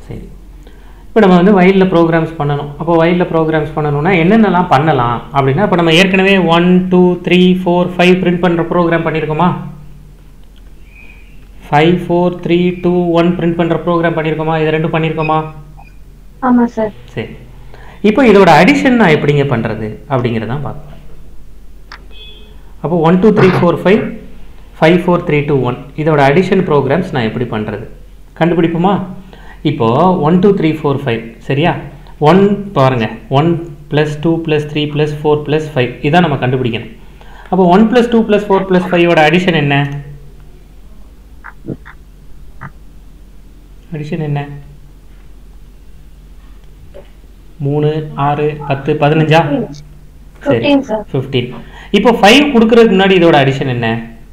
சரி இப்போ நம்ம வந்து வயலில் ப்ரோக்ராம்ஸ் பண்ணணும் அப்போ வயலில் ப்ரோக்ராம்ஸ் பண்ணணும்னா என்னென்னலாம் பண்ணலாம் அப்படின்னா இப்போ நம்ம ஏற்கனவே one two three four five print பண்ணுற ப்ரோக்ராம் பண்ணியிருக்கோமா five four three two one print பண்ணுற ப்ரோக்ராம் பண்ணியிருக்கோமா இது ரெண்டும் பண்ணியிருக்கோமா ஆமா சார் சரி இப்போ இதோட அடிஷன் நான் எப்படிங்க பண்ணுறது அப்படிங்கிறதான் பார்க்கலாம் அப்போ one two three four five five four three two one இதோட அடிஷன் ப்ரோக்ராம்ஸ் நான் எப்படி பண்ணுறது கண்டுபிடிப்போமா இப்போது one two three four five சரியா ஒன் பாருங்கள் one plus two plus three plus four plus five இதான் நம்ம கண்டுபிடிக்கணும் அப்போ one plus two plus four plus ஃபைவோட அடிஷன் என்ன அடிஷன் என்ன மூணு ஆறு பத்து பதினஞ்சா சரி ஃபிஃப்டீன் சார் ஃபிஃப்டீன் இப்போ ஃபைவ் கொடுக்கறதுக்கு முன்னாடி இதோட அடிஷன் என்ன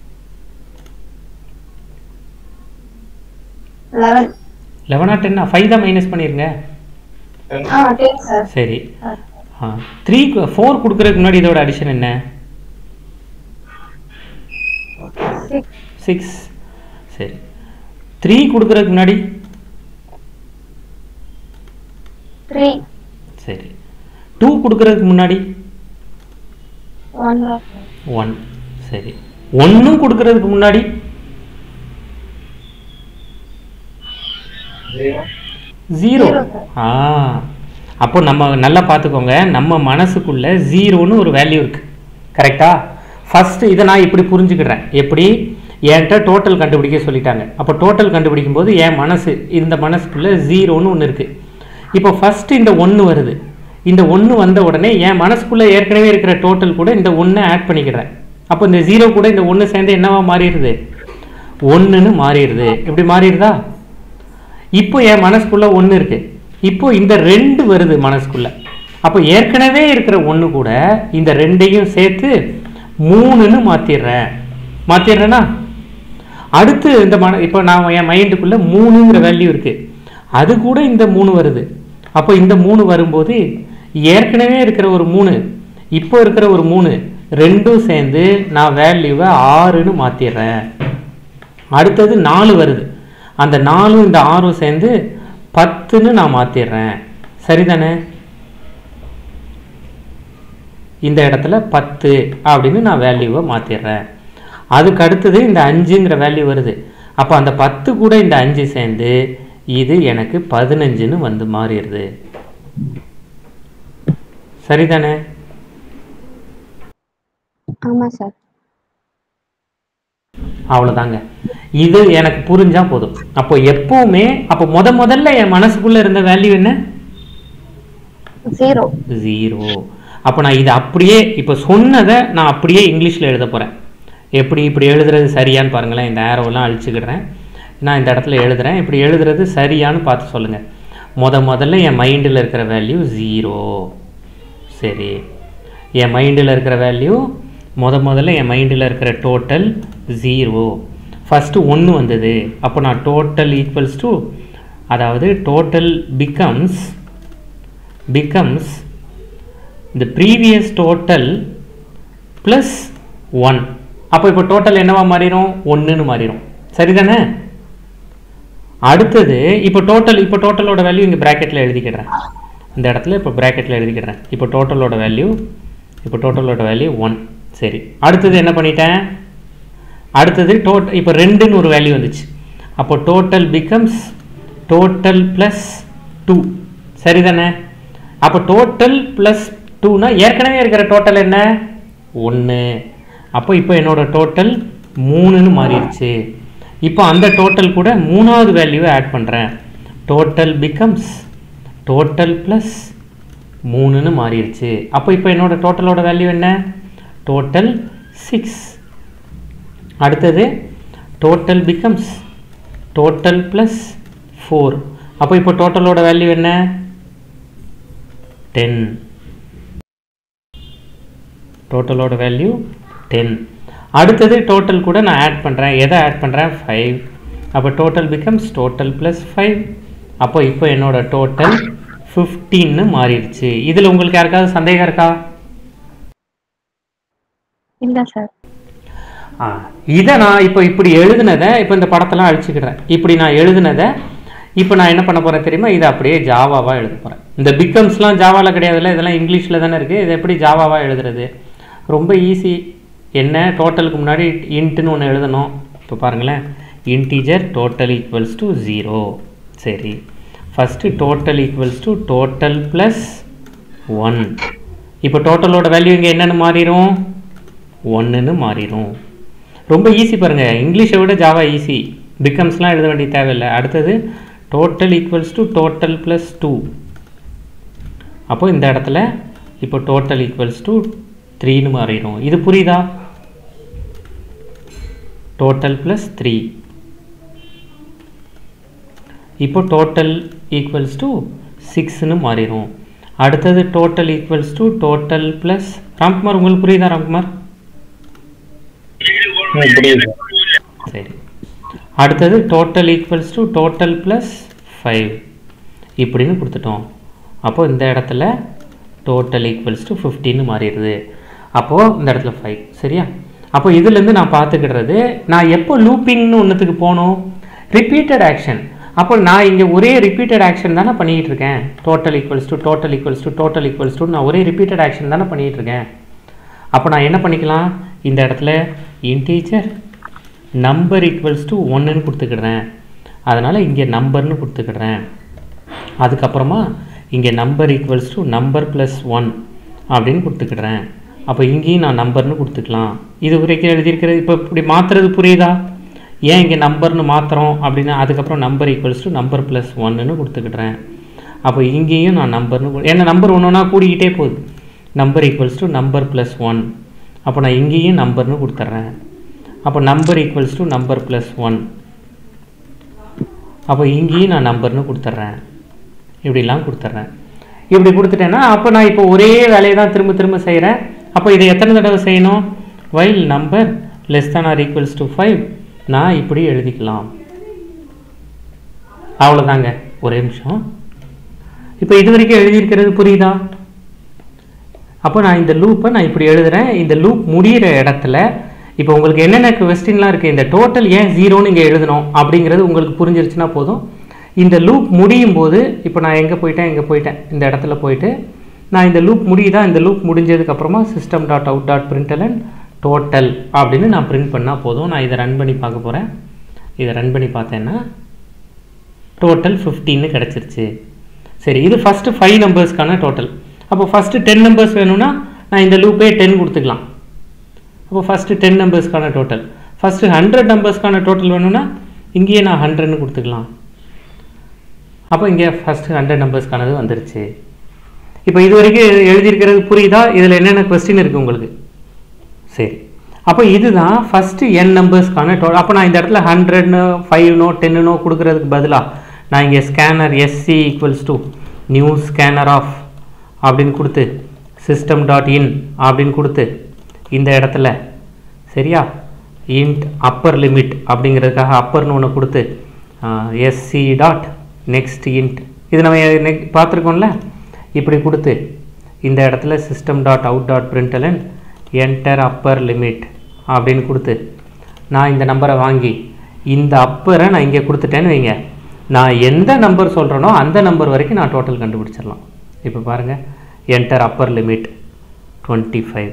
லெவன் லெவனா டென்னா ஃபைவ் தான் மைனஸ் பண்ணிருங்க ஆ டென் சார் சரி ஆ த்ரீ ஃபோர் கொடுக்கறதுக்கு முன்னாடி இதோட அடிஷன் என்ன சிக்ஸ் சிக்ஸ் சரி த்ரீ கொடுக்கறதுக்கு முன்னாடி த்ரீ சரி டூ கொடுக்கறதுக்கு முன்னாடி ஒன் ஒன் சரி ஒன்றும் கொடுக்கறதுக்கு முன்னாடி ஜீரோ Zero, sir. ஆ அப்போ நம்ம நல்லா பார்த்துக்கோங்க நம்ம மனசுக்குள்ள ஜீரோன்னு ஒரு வேல்யூ இருக்கு கரெக்டா ஃபர்ஸ்ட் இதை நான் இப்படி புரிஞ்சுக்கிறேன் எப்படி என்கிட்ட டோட்டல் கண்டுபிடிக்க சொல்லிட்டாங்க அப்போ டோட்டல் கண்டுபிடிக்கும் போது என் மனசு இந்த மனசுக்குள்ள ஜீரோன்னு ஒன்று இருக்கு இப்போ ஃபர்ஸ்ட் இந்த ஒன்று வருது இந்த ஒன்று வந்த உடனே என் மனசுக்குள்ள ஏற்கனவே இருக்கிற டோட்டல் கூட இந்த ஒன்றை ஆட் பண்ணிக்கிறேன் அப்போ இந்த ஜீரோ கூட இந்த ஒன்று சேர்ந்து என்னவா மாறிடுது ஒன்றுன்னு மாறிடுது எப்படி மாறிடுதா இப்போ என் மனசுக்குள்ள ஒன்று இருக்கு இப்போ இந்த ரெண்டு வருது மனசுக்குள்ள அப்போ ஏற்கனவே இருக்கிற ஒன்று கூட இந்த ரெண்டையும் சேர்த்து மூணுன்னு மாத்திடுறேன் மாத்திடுறேனா அடுத்து இந்த மன இப்போ நான் என் மைண்டுக்குள்ள மூணுங்கிற வேல்யூ இருக்கு அது கூட இந்த மூணு வருது அப்போ இந்த மூணு வரும்போது ஏற்கனவே இருக்கிற ஒரு மூணு இப்போ இருக்கிற ஒரு மூணு ரெண்டும் சேர்ந்து நான் வேல்யூவை ஆறுன்னு மாத்திடுறேன் அடுத்தது நாலு வருது அந்த நாலும் இந்த ஆறும் சேர்ந்து பத்துன்னு நான் மாத்திடுறேன் சரிதானே இந்த இடத்துல பத்து அப்படின்னு நான் வேல்யூவை மாத்திடுறேன் அதுக்கு அடுத்தது இந்த அஞ்சுங்கிற வேல்யூ வருது அப்போ அந்த பத்து கூட இந்த அஞ்சு சேர்ந்து இது எனக்கு பதினஞ்சுன்னு வந்து மாறிடுது சரிதானே ஆமா சார் அவ்வளோதாங்க இது எனக்கு புரிஞ்சா போதும் அப்போ எப்பவுமே அப்போ முத முதல்ல என் மனசுக்குள்ள இருந்த வேல்யூ என்ன ஜீரோ ஜீரோ அப்போ நான் இதை அப்படியே இப்போ சொன்னதை நான் அப்படியே இங்கிலீஷில் எழுத போகிறேன் எப்படி இப்படி எழுதுறது சரியான்னு பாருங்களேன் இந்த ஆரோவெல்லாம் அழிச்சுக்கிடுறேன் நான் இந்த இடத்துல எழுதுறேன் இப்படி எழுதுறது சரியான்னு பார்த்து சொல்லுங்கள் முத முதல்ல என் மைண்டில் இருக்கிற வேல்யூ ஜீரோ சரி என் மைண்டில் இருக்கிற வேல்யூ முத முதல்ல என் மைண்டில் இருக்கிற டோட்டல் ஜீரோ ஃபஸ்ட்டு ஒன்று வந்தது அப்போ நான் டோட்டல் ஈக்குவல்ஸ் டு அதாவது total becomes becomes the previous total plus 1 அப்போ இப்போ டோட்டல் என்னவா மாறிடும் ஒன்றுன்னு மாறிடும் சரிதானே அடுத்தது இப்போ டோட்டல் இப்போ டோட்டலோட வேல்யூ இங்கே ப்ராக்கெட்டில் எழுதிக்கிடுறேன் இந்த இடத்துல இப்போ ப்ராக்கெட்டில் எழுதிக்கிடுறேன் இப்போ டோட்டலோட வேல்யூ இப்போ டோட்டலோட வேல்யூ ஒன் சரி அடுத்தது என்ன பண்ணிட்டேன் அடுத்தது டோட் இப்போ ரெண்டுன்னு ஒரு வேல்யூ வந்துச்சு அப்போ total becomes total plus two சரிதானே அப்போ டோட்டல் ப்ளஸ் டூனா ஏற்கனவே இருக்கிற டோட்டல் என்ன ஒன்று அப்போ இப்போ என்னோட டோட்டல் மூணுன்னு மாறிடுச்சு இப்போ அந்த டோட்டல் கூட மூணாவது வேல்யூவை ஆட் பண்ணுறேன் டோட்டல் பிகம்ஸ் டோட்டல் ப்ளஸ் மூணுன்னு மாறிடுச்சு அப்போ இப்போ என்னோட டோட்டலோட வேல்யூ என்ன டோட்டல் சிக்ஸ் அடுத்தது total becomes total plus four அப்போ இப்போ டோட்டலோட வேல்யூ என்ன டென் டோட்டலோட வேல்யூ டென் அடுத்தது டோட்டல் கூட நான் ஆட் பண்ணுறேன் எதை ஆட் பண்ணுறேன் ஃபைவ் அப்போ total becomes total plus five அப்போ இப்போ என்னோட டோட்டல் ஃபிஃப்டீன்னு மாறிடுச்சு இதில் உங்களுக்கு யாருக்காவது சந்தேகம் இருக்கா இல்ல சார் ஆ இதை நான் இப்போ இப்படி எழுதுனதை இப்போ இந்த படத்தெல்லாம் அழிச்சுக்கிறேன் இப்படி நான் எழுதுனதை இப்போ நான் என்ன பண்ண போகிறேன் தெரியுமா இதை அப்படியே ஜாவாவாக எழுத போகிறேன் இந்த பிகம்ஸ்லாம் ஜாவாவில் கிடையாதுல்ல இதெல்லாம் இங்கிலீஷில் தானே இருக்குது இதை எப்படி ஜாவாவாக எழுதுறது ரொம்ப ஈஸி என்ன டோட்டலுக்கு முன்னாடி இன்ட்டுன்னு ஒன்று எழுதணும் இப்போ பாருங்களேன் integer total equals to zero சரி first total equals to total plus one இப்போ டோட்டலோட வேல்யூ இங்கே என்னென்னு மாறிடும் ஒன்றுன்னு மாறிடும் ரொம்ப ஈஸி பாருங்கள் இங்கிலீஷை விட ஜாவா ஈஸி பிகம்ஸ்லாம் எழுத வேண்டிய தேவையில்லை அடுத்தது total equals to total plus two அப்போ இந்த இடத்துல இப்போ டோட்டல் ஈக்குவல்ஸ் டு த்ரீன்னு மாறிடும் இது புரியுதா டோட்டல் ப்ளஸ் த்ரீ இப்போ டோட்டல் ஈக்குவல்ஸ் டு சிக்ஸ்னு மாறிடும் அடுத்தது total equals to total plus Ramkumar உங்களுக்கு புரியுதா ராம்குமார் புரியுது சரி அடுத்தது total equals to total plus five இப்படின்னு கொடுத்துட்டோம் அப்போது இந்த இடத்துல டோட்டல் ஈக்குவல்ஸ் டு ஃபிஃப்டின்னு மாறிடுது அப்போது இந்த இடத்துல ஃபைவ் சரியா அப்போ இதுலேருந்து நான் பார்த்துக்கிடுறது நான் எப்போ லூப்பிங்னு ஒன்றுத்துக்கு போகணும் ரிப்பீட்டட் ஆக்ஷன் அப்போ நான் இங்கே ஒரே ரிப்பீட்டட் ஆக்ஷன் தானே பண்ணிகிட்டு இருக்கேன் total equals to total equals to total equals to நான் ஒரே ரிப்பீட்டட் ஆக்ஷன் தானே பண்ணிகிட்டு இருக்கேன் அப்போ நான் என்ன பண்ணிக்கலாம் இந்த இடத்துல இன்டீஜர் நம்பர் ஈக்குவல்ஸ் டு ஒன்றுன்னு கொடுத்துக்கிடுறேன் அதனால் இங்கே நம்பர்னு கொடுத்துக்கிடுறேன் அதுக்கப்புறமா இங்கே number equals to number plus one அப்படின்னு கொடுத்துக்கிடுறேன் அப்போ இங்கேயும் நான் நம்பர்னு கொடுத்துக்கலாம் இது வரைக்கும் எழுதியிருக்கிறது இப்போ இப்படி மாற்றுறது புரியுதா ஏன் இங்கே நம்பர்னு மாற்றுறோம் அப்படின்னா அதுக்கப்புறம் number equals to number plus ஒன்னுன்னு கொடுத்துக்கிடுறேன் அப்போ இங்கேயும் நான் நம்பர்னு கொடு- ஏன்னா நம்பர் ஒன்று ஒன்றா கூடிக்கிட்டே போகுது number equals to number plus one அப்போ நான் இங்கேயும் நம்பர்னு கொடுத்துட்றேன் அப்போ number equals to number plus one அப்போ இங்கேயும் நான் நம்பர்னு கொடுத்துட்றேன் இப்படிலாம் கொடுத்துட்றேன் இப்படி கொடுத்துட்டேன்னா அப்போ நான் இப்போ ஒரே வேலையை தான் திரும்ப திரும்ப செய்கிறேன் அப்போ இதை எத்தனை தடவை செய்யணும் while number less than or equals to five நான் இப்படி எழுதிக்கலாம் அவ்வளோதாங்க ஒரே நிமிஷம் இப்போ இது வரைக்கும் எழுதியிருக்கிறது புரியுதா அப்போ நான் இந்த லூப்பை நான் இப்படி எழுதுறேன் இந்த லூப் முடியிற இடத்துல இப்போ உங்களுக்கு என்னென்ன கொஸ்டின்லாம் இருக்குது இந்த டோட்டல் ஏன் ஜீரோன்னு இங்கே எழுதணும் அப்படிங்கிறது உங்களுக்கு புரிஞ்சிருச்சுன்னா போதும் இந்த லூப் முடியும் போது இப்போ நான் எங்கே போயிட்டேன் எங்கே போயிட்டேன் இந்த இடத்துல போயிட்டு நான் இந்த லூப் முடியுதா இந்த லூப் முடிஞ்சதுக்கப்புறமா system dot out dot println total அப்படின்னு நான் பிரிண்ட் பண்ணால் போதும் நான் இதை ரன் பண்ணி பார்க்க போகிறேன் இதை ரன் பண்ணி பார்த்தேன்னா டோட்டல் ஃபிஃப்டின்னு கிடச்சிருச்சு சரி இது ஃபஸ்ட்டு ஃபைவ் நம்பர்ஸ்க்கான டோட்டல் அப்போ ஃபஸ்ட்டு டென் நம்பர்ஸ் வேணும்னா நான் இந்த லூப்பே டென் கொடுத்துக்கலாம் அப்போ ஃபஸ்ட்டு டென் நம்பர்ஸ்க்கான டோட்டல் ஃபஸ்ட்டு ஹண்ட்ரட் நம்பர்ஸ்க்கான டோட்டல் வேணும்னா இங்கேயே நான் ஹண்ட்ரட்னு கொடுத்துக்கலாம் அப்போ இங்கே ஃபஸ்ட்டு ஹண்ட்ரட் நம்பர்ஸ்க்கானது வந்துருச்சு இப்போ இது வரைக்கும் எழுதியிருக்கிறது புரியுதா இதில் என்னென்ன கொஸ்டின் இருக்குது உங்களுக்கு சரி அப்போ இதுதான் ஃபஸ்ட்டு என் நம்பர்ஸ்க்கான டோ அப்போ நான் இந்த இடத்துல ஹண்ட்ரட்னு ஃபைவ்னோ டென்னுனோ கொடுக்கறதுக்கு பதிலாக நான் இங்கே scanner SC equals to new scanner of அப்படின்னு கொடுத்து சிஸ்டம் டாட் இன் அப்படின்னு கொடுத்து இந்த இடத்துல சரியா இன்ட் அப்பர் லிமிட் அப்படிங்கிறதுக்காக அப்பர்னு ஒன்று கொடுத்து எஸ்சி டாட் நெக்ஸ்ட் இன்ட் இது நம்ம நெக் பார்த்துருக்கோம்ல இப்படி கொடுத்து இந்த இடத்துல system dot out dot println enter upper limit அப்படின்னு கொடுத்து நான் இந்த நம்பரை வாங்கி இந்த அப்பரை நான் இங்கே கொடுத்துட்டேன்னு வைங்க நான் எந்த நம்பர் சொல்கிறேனோ அந்த நம்பர் வரைக்கும் நான் டோட்டல் கண்டுபிடிச்சிடலாம் இப்போ பாருங்கள் enter upper limit twenty five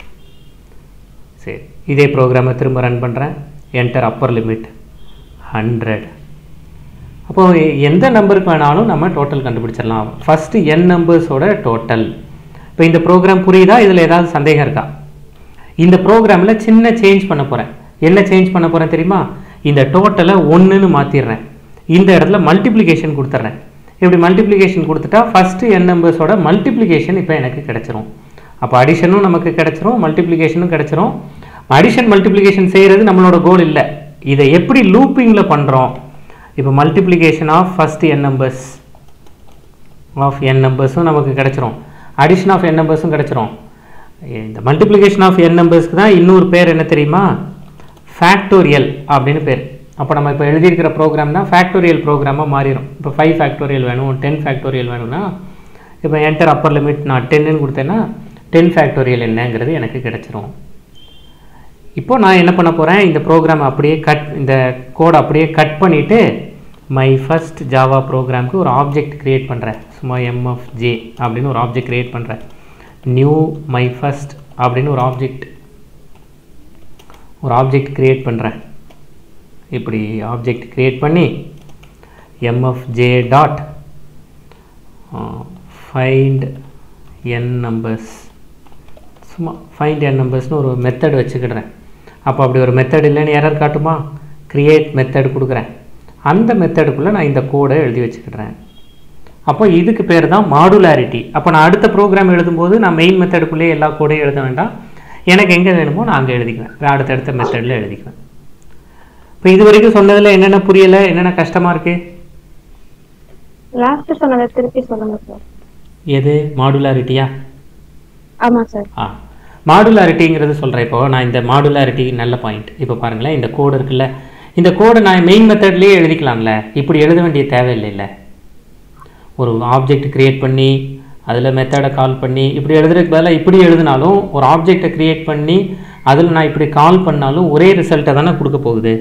சரி இதே ப்ரோக்ராமை திரும்ப ரன் பண்ணுறேன் என்டர் அப்பர் லிமிட் ஹண்ட்ரட் அப்போ எந்த நம்பருக்கு வேணாலும் நம்ம டோட்டல் கண்டுபிடிச்சிடலாம் ஃபஸ்ட்டு என் நம்பர்ஸோட டோட்டல் இப்போ இந்த ப்ரோக்ராம் புரியுதா இதில் ஏதாவது சந்தேகம் இருக்கா இந்த ப்ரோக்ராமில் சின்ன சேஞ்ச் பண்ண போகிறேன் என்ன சேஞ்ச் பண்ண போகிறேன் தெரியுமா இந்த டோட்டலை ஒன்றுன்னு மாற்றிடுறேன் இந்த இடத்துல மல்டிப்ளிகேஷன் கொடுத்துட்றேன் இப்படி மல்டிப்ளிகேஷன் கொடுத்துட்டா ஃபஸ்ட்டு என் நம்பர்ஸோட மல்டிப்ளிகேஷன் இப்போ எனக்கு கிடச்சிரும் அப்போ அடிஷனும் நமக்கு கிடச்சிரும் மல்டிப்ளிகேஷனும் கிடச்சிரும் அடிஷன் மல்டிப்ளிகேஷன் செய்கிறது நம்மளோட கோல் இல்லை இதை எப்படி லூப்பிங்கில் பண்ணுறோம் இப்போ multiplication of first N numbers of N நம்பர்ஸும் நமக்கு கிடச்சிரும் அடிஷன் ஆஃப் என் நம்பர்ஸும் கிடச்சிரும் இந்த மல்டிப்ளிகேஷன் ஆஃப் என் நம்பர்ஸ்க்கு தான் இன்னொரு பேர் என்ன தெரியுமா ஃபேக்டோரியல் அப்படின்னு பேர் அப்போ நம்ம இப்போ எழுதியிருக்கிற ப்ரோக்ராம் தான் ஃபேக்டோரியல் ப்ரோக்ராமாக மாறிடும் இப்போ ஃபைவ் ஃபேக்டோரியல் வேணும் டென் ஃபேக்டோரியல் வேணும்னா இப்போ என்டர் அப்பர் லிமிட் நான் டென்னு கொடுத்தேன்னா டென் ஃபேக்டோரியல் என்னங்கிறது எனக்கு கிடச்சிரும் இப்போ நான் என்ன பண்ண போகிறேன் இந்த ப்ரோக்ராம் அப்படியே கட் இந்த கோடை அப்படியே கட் பண்ணிவிட்டு மை ஃபர்ஸ்ட் ஜாவா ப்ரோக்ராம்க்கு ஒரு ஆப்ஜெக்ட் க்ரியேட் பண்ணுறேன் சும்மா எம்எஃப்ஜே அப்படின்னு ஒரு ஆப்ஜெக்ட் க்ரியேட் பண்ணுறேன் நியூ மை ஃபர்ஸ்ட் அப்படின்னு ஒரு ஆப்ஜெக்ட் ஒரு ஆப்ஜெக்ட் க்ரியேட் பண்ணுறேன் இப்படி ஆப்ஜெக்ட் க்ரியேட் பண்ணி MFJ dot find N numbers சும்மா ஃபைண்ட் என் நம்பர்ஸ்னு ஒரு மெத்தட் வச்சுக்கிடுறேன் அப்போ அப்படி ஒரு மெத்தட் இல்லைன்னு எரர் காட்டுமா க்ரியேட் மெத்தட் கொடுக்குறேன் அந்த மெத்தடுக்குள்ளே நான் இந்த கோடை எழுதி வச்சுக்கிடுறேன் அப்போ இதுக்கு பேர் தான் மாடுலாரிட்டி அப்போ நான் அடுத்த ப்ரோக்ராம் எழுதும்போது நான் மெயின் மெத்தடுக்குள்ளேயே எல்லா கோடையும் எழுத வேண்டாம் எனக்கு எங்கே வேணுமோ நான் அங்கே எழுதிக்குவேன் நான் அடுத்தடுத்த மெத்தடில் எழுதிக்குவேன் இப்போ இது வரைக்கும் சொன்னதில் என்னென்ன புரியலை என்னென்ன கஷ்டமாக இருக்குது லாஸ்ட் சொன்னதை திருப்பி சொல்லுங்க சார் எது மாடுலாரிட்டியா ஆமா சார் ஆ மாடுலாரிட்டிங்கிறது சொல்கிறேன் இப்போ நான் இந்த மாடுலாரிட்டி நல்ல பாயிண்ட் இப்போ பாருங்களேன் இந்த கோடு இருக்குல்ல இந்த கோடை நான் மெயின் மெத்தட்லேயே எழுதிக்கலாம்ல இப்படி எழுத வேண்டிய தேவையில்லைல்ல ஒரு ஆப்ஜெக்ட் க்ரியேட் பண்ணி அதில் மெத்தடை கால் பண்ணி இப்படி எழுதுறதுக்கு பதிலாக இப்படி எழுதினாலும் ஒரு ஆப்ஜெக்டை க்ரியேட் பண்ணி அதில் நான் இப்படி கால் பண்ணாலும் ஒரே ரிசல்ட்டை தானே கொடுக்க போகுது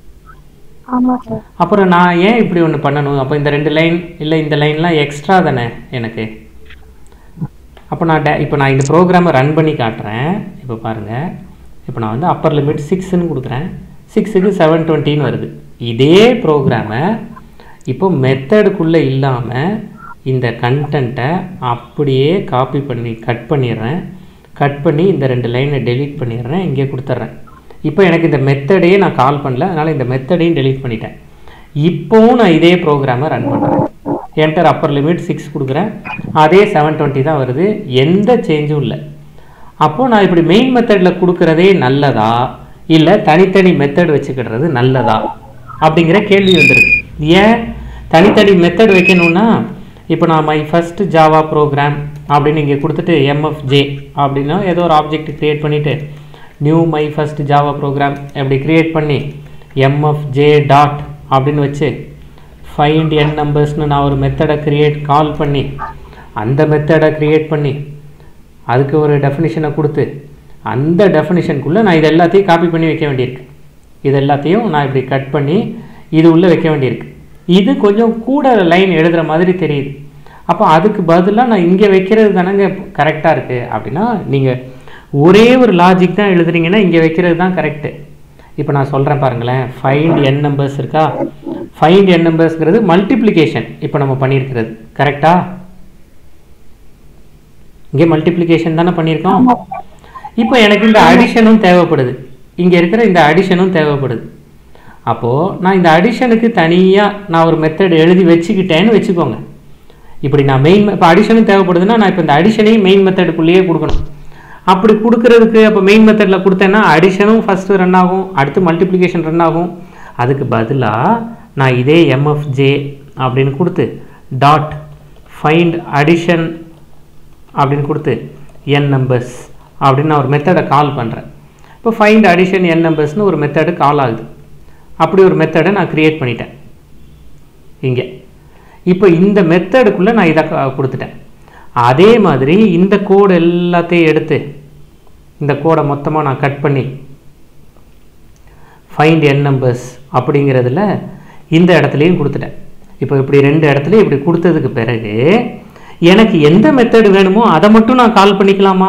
ஆமா சார் அப்புறம் நான் ஏன் இப்படி ஒன்று பண்ணணும் அப்போ இந்த ரெண்டு லைன் இல்லை இந்த லைன்லாம் எக்ஸ்ட்ரா தானே எனக்கு அப்போ நான் டே இப்போ நான் இந்த ப்ரோக்ராமை ரன் பண்ணி காட்டுறேன் இப்போ பாருங்கள் இப்போ நான் வந்து அப்பர் லிமிட் சிக்ஸ்ன்னு கொடுக்குறேன் சிக்ஸுக்கு செவன் டுவெண்ட்டின்னு வருது இதே ப்ரோக்ராமை இப்போ மெத்தடுக்குள்ளே இல்லாமல் இந்த கண்டென்ட்டை அப்படியே காப்பி பண்ணி கட் பண்ணிடுறேன் கட் பண்ணி இந்த ரெண்டு லைனை டெலீட் பண்ணிடுறேன் இங்கே கொடுத்துட்றேன் இப்போ எனக்கு இந்த மெத்தடையே நான் கால் பண்ணல அதனால் இந்த மெத்தடையும் டெலீட் பண்ணிட்டேன் இப்போவும் நான் இதே ப்ரோக்ராமை ரன் பண்ணுறேன் என்டர் அப்பர் லிமிட் சிக்ஸ் கொடுக்குறேன் அதே செவன் டுவெண்ட்டி தான் வருது எந்த சேஞ்சும் இல்லை அப்போது நான் இப்படி மெயின் மெத்தடில் கொடுக்குறதே நல்லதா இல்லை தனித்தனி மெத்தட் வச்சுக்கிடுறது நல்லதா அப்படிங்கிற கேள்வி வந்துருக்கு ஏன் தனித்தனி மெத்தட் வைக்கணும்னா இப்போ நான் மை ஃபர்ஸ்ட் ஜாவா ப்ரோக்ராம் அப்படின்னு இங்கே கொடுத்துட்டு எம்எஃப்ஜே அப்படின்னா ஏதோ ஒரு ஆப்ஜெக்ட் க்ரியேட் பண்ணிவிட்டு new my first Java program அப்படி க்ரியேட் பண்ணி எம்எஃப்ஜே டாட் அப்படின்னு வச்சு ஃபைண்ட் என் நம்பர்ஸ்னு நான் ஒரு மெத்தடை க்ரியேட் கால் பண்ணி அந்த மெத்தடை க்ரியேட் பண்ணி அதுக்கு ஒரு டெஃபினிஷனை கொடுத்து அந்த டெஃபினிஷனுக்குள்ளே நான் இது எல்லாத்தையும் காப்பி பண்ணி வைக்க வேண்டியிருக்கு இது எல்லாத்தையும் நான் இப்படி கட் பண்ணி இது உள்ளே வைக்க வேண்டியிருக்கு இது கொஞ்சம் கூட லைன் எழுதுகிற மாதிரி தெரியுது அப்போ அதுக்கு பதிலாக நான் இங்கே வைக்கிறது தானங்க கரெக்டாக இருக்குது அப்படின்னா நீங்கள் ஒரே ஒரு லாஜிக் தான் எழுதுறீங்கன்னா இங்கே வைக்கிறது தான் கரெக்டு இப்போ நான் சொல்கிறேன் பாருங்களேன் ஃபைண்ட் என் நம்பர்ஸ் இருக்கா ஃபைண்ட் என் நம்பர்ஸ்ங்கிறது மல்டிப்ளிகேஷன் இப்போ நம்ம பண்ணியிருக்கிறது கரெக்டா இங்கே மல்டிப்ளிகேஷன் தானே பண்ணியிருக்கோம் இப்போ எனக்கு இந்த அடிஷனும் தேவைப்படுது இங்கே இருக்கிற இந்த அடிஷனும் தேவைப்படுது அப்போது நான் இந்த அடிஷனுக்கு தனியாக நான் ஒரு மெத்தட் எழுதி வச்சுக்கிட்டேன்னு வச்சுக்கோங்க இப்படி நான் மெயின் இப்போ அடிஷனும் தேவைப்படுதுன்னா நான் இப்போ இந்த அடிஷனையும் மெயின் மெத்தடுக்குள்ளேயே கொடுக்கணும் அப்படி கொடுக்கறதுக்கு அப்போ மெயின் மெத்தடில் கொடுத்தேன்னா அடிஷனும் ஃபஸ்ட்டு ரன் ஆகும் அடுத்து மல்டிப்ளிகேஷன் ரன் ஆகும் அதுக்கு பதிலாக நான் இதே எம்எஃப்ஜே அப்படின்னு கொடுத்து டாட் ஃபைண்ட் அடிஷன் அப்படின்னு கொடுத்து என் நம்பர்ஸ் அப்படின்னு நான் ஒரு மெத்தடை கால் பண்ணுறேன் இப்போ ஃபைண்ட் அடிஷன் என் நம்பர்ஸ்னு ஒரு மெத்தடு கால் ஆகுது அப்படி ஒரு மெத்தடை நான் க்ரியேட் பண்ணிட்டேன் இங்கே இப்போ இந்த மெத்தடுக்குள்ளே நான் இதை க- கொடுத்துட்டேன் அதே மாதிரி இந்த கோடு எல்லாத்தையும் எடுத்து இந்த கோடை மொத்தமாக நான் கட் பண்ணி ஃபைண்ட் என் நம்பர்ஸ் அப்படிங்கிறதுல இந்த இடத்துலையும் கொடுத்துட்டேன் இப்போ இப்படி ரெண்டு இடத்துலையும் இப்படி கொடுத்ததுக்கு பிறகு எனக்கு எந்த மெத்தட் வேணுமோ அதை மட்டும் நான் கால் பண்ணிக்கலாமா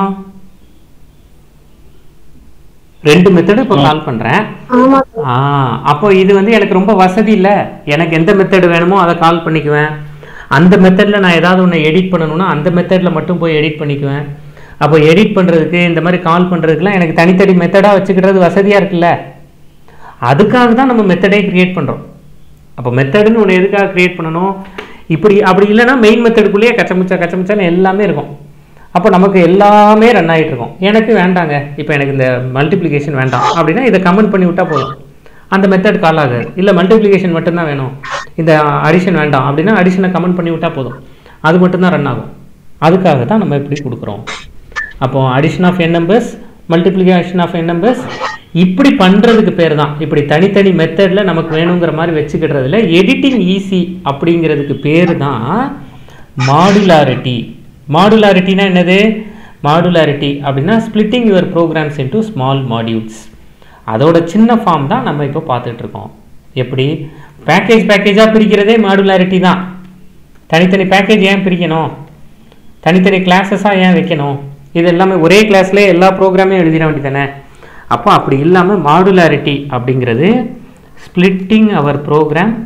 ரெண்டு மெத்தடு இப்போ கால் பண்ணுறேன் ஆமா ஆ அப்போ இது வந்து எனக்கு ரொம்ப வசதி இல்லை எனக்கு எந்த மெத்தட் வேணுமோ அதை கால் பண்ணிக்குவேன் அந்த மெத்தடில் நான் ஏதாவது ஒன்று எடிட் பண்ணணும்னா அந்த மெத்தடில் மட்டும் போய் எடிட் பண்ணிக்குவேன் அப்போ எடிட் பண்ணுறதுக்கு இந்த மாதிரி கால் பண்ணுறதுக்குலாம் எனக்கு தனித்தனி மெத்தடாக வச்சுக்கிறது வசதியாக இருக்குல்ல அதுக்காக தான் நம்ம மெத்தடே கிரியேட் பண்ணுறோம் அப்போ மெத்தடுன்னு ஒன்று எதுக்காக கிரியேட் பண்ணணும் இப்படி அப்படி இல்லைன்னா மெயின் மெத்தடுக்குள்ளேயே கச்சமுச்சா கச்சமுச்சான்னு எல்லாமே இருக்கும் அப்போ நமக்கு எல்லாமே ரன் ஆகிட்டு இருக்கும் எனக்கு வேண்டாங்க இப்போ எனக்கு இந்த மல்டிப்ளிகேஷன் வேண்டாம் அப்படின்னா இதை கமெண்ட் பண்ணி விட்டா போதும் அந்த மெத்தட் கால் ஆகாது இல்லை மல்டிப்ளிகேஷன் மட்டும்தான் வேணும் இந்த அடிஷன் வேண்டாம் அப்படின்னா அடிஷனை கமெண்ட் பண்ணி விட்டா போதும் அது மட்டும்தான் ரன் ஆகும் அதுக்காக தான் நம்ம இப்படி கொடுக்குறோம் அப்போ addition of N numbers multiplication of N numbers இப்படி பண்ணுறதுக்கு பேர் தான் இப்படி தனித்தனி மெத்தடில் நமக்கு வேணுங்கிற மாதிரி வச்சுக்கிடுறதுல எடிட்டிங் ஈஸி அப்படிங்கிறதுக்கு பேர் தான் மாடுலாரிட்டி மாடுலாரிட்டினா என்னது மாடுலாரிட்டி அப்படின்னா splitting your programs into small modules அதோட சின்ன ஃபார்ம் தான் நம்ம இப்போ பார்த்துட்டு இருக்கோம் எப்படி பேக்கேஜ் பேக்கேஜாக பிரிக்கிறதே மாடுலாரிட்டி தான் தனித்தனி பேக்கேஜ் ஏன் பிரிக்கணும் தனித்தனி கிளாஸஸாக ஏன் வைக்கணும் இது எல்லாமே ஒரே கிளாஸ்லேயே எல்லா ப்ரோக்ராமையும் எழுதிட வேண்டியதானே அப்போ அப்படி இல்லாமல் மாடுலாரிட்டி அப்படிங்கிறது splitting our program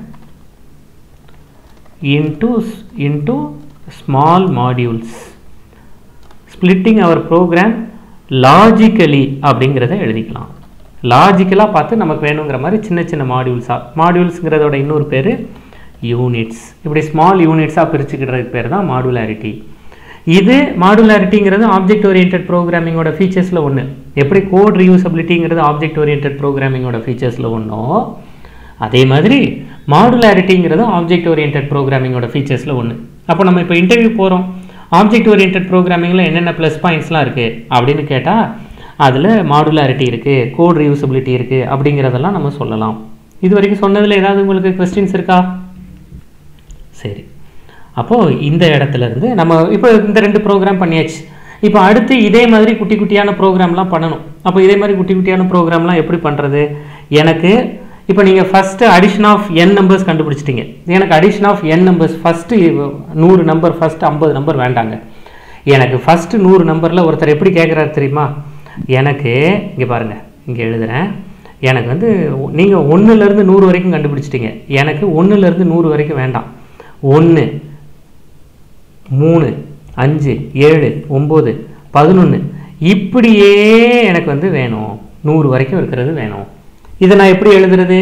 into into small modules splitting our program logically அப்படிங்கிறத எழுதிக்கலாம் லாஜிக்கலாக பார்த்து நமக்கு வேணுங்கிற மாதிரி சின்ன சின்ன மாடியூல்ஸாக மாடியூல்ஸுங்கிறதோட இன்னொரு பேர் யூனிட்ஸ் இப்படி ஸ்மால் யூனிட்ஸாக பிரிச்சுக்கிறதுக்கு பேர் தான் மாடுலாரிட்டி இது மாடுலாரிட்டிங்கிறது ஆப்ஜெக்ட் ஓரியன்ட் ப்ரோக்ராமிங்கோட ஃபீச்சர்ஸில் ஒன்று எப்படி கோட் ரியூசபிலிட்டிங்கிறது ஆப்ஜெக்ட் ஓரியன்ட் ப்ரோக்ராமிங்கோட ஃபீச்சர்ஸில் ஒன்றோ அதே மாதிரி மாடுலாரிட்டிங்கிறது ஆப்ஜெக்ட் ஓரியன்ட் ப்ரோக்ராமிங்கோட ஃபீச்சர்ஸில் ஒன்று அப்போ நம்ம இப்போ இன்டர்வியூ போகிறோம் ஆப்ஜெக்ட் ஓரியன்ட் ப்ரோக்ராமிங்கில் என்னென்ன ப்ளஸ் பாயிண்ட்ஸ்லாம் இருக்குது அப்படின்னு கேட்டால் அதில் மாடுலாரிட்டி இருக்குது கோட் ரியூசபிலிட்டி இருக்குது அப்படிங்கிறதெல்லாம் நம்ம சொல்லலாம் இது வரைக்கும் சொன்னதில் ஏதாவது உங்களுக்கு கொஸ்டின்ஸ் இருக்கா சரி அப்போது இந்த இடத்துல இருந்து நம்ம இப்போ இந்த ரெண்டு ப்ரோக்ராம் பண்ணியாச்சு இப்போ அடுத்து இதே மாதிரி குட்டி குட்டியான ப்ரோக்ராம்லாம் பண்ணணும் அப்போ இதே மாதிரி குட்டி குட்டியான ப்ரோக்ராம்லாம் எப்படி பண்ணுறது எனக்கு இப்போ நீங்கள் first addition of N numbers கண்டுபிடிச்சிட்டீங்க எனக்கு addition of N numbers first நூறு நம்பர் ஃபஸ்ட்டு ஐம்பது நம்பர் வேண்டாங்க எனக்கு ஃபஸ்ட்டு நூறு நம்பரில் ஒருத்தர் எப்படி கேட்குறாரு தெரியுமா எனக்கு இங்கே பாருங்கள் இங்கே எழுதுகிறேன் எனக்கு வந்து நீங்கள் ஒன்றுலேருந்து நூறு வரைக்கும் கண்டுபிடிச்சிட்டீங்க எனக்கு ஒன்றுலேருந்து நூறு வரைக்கும் வேண்டாம் ஒன்று மூணு அஞ்சு ஏழு ஒம்பது பதினொன்று இப்படியே எனக்கு வந்து வேணும் நூறு வரைக்கும் இருக்கிறது வேணும் இதை நான் எப்படி எழுதுறது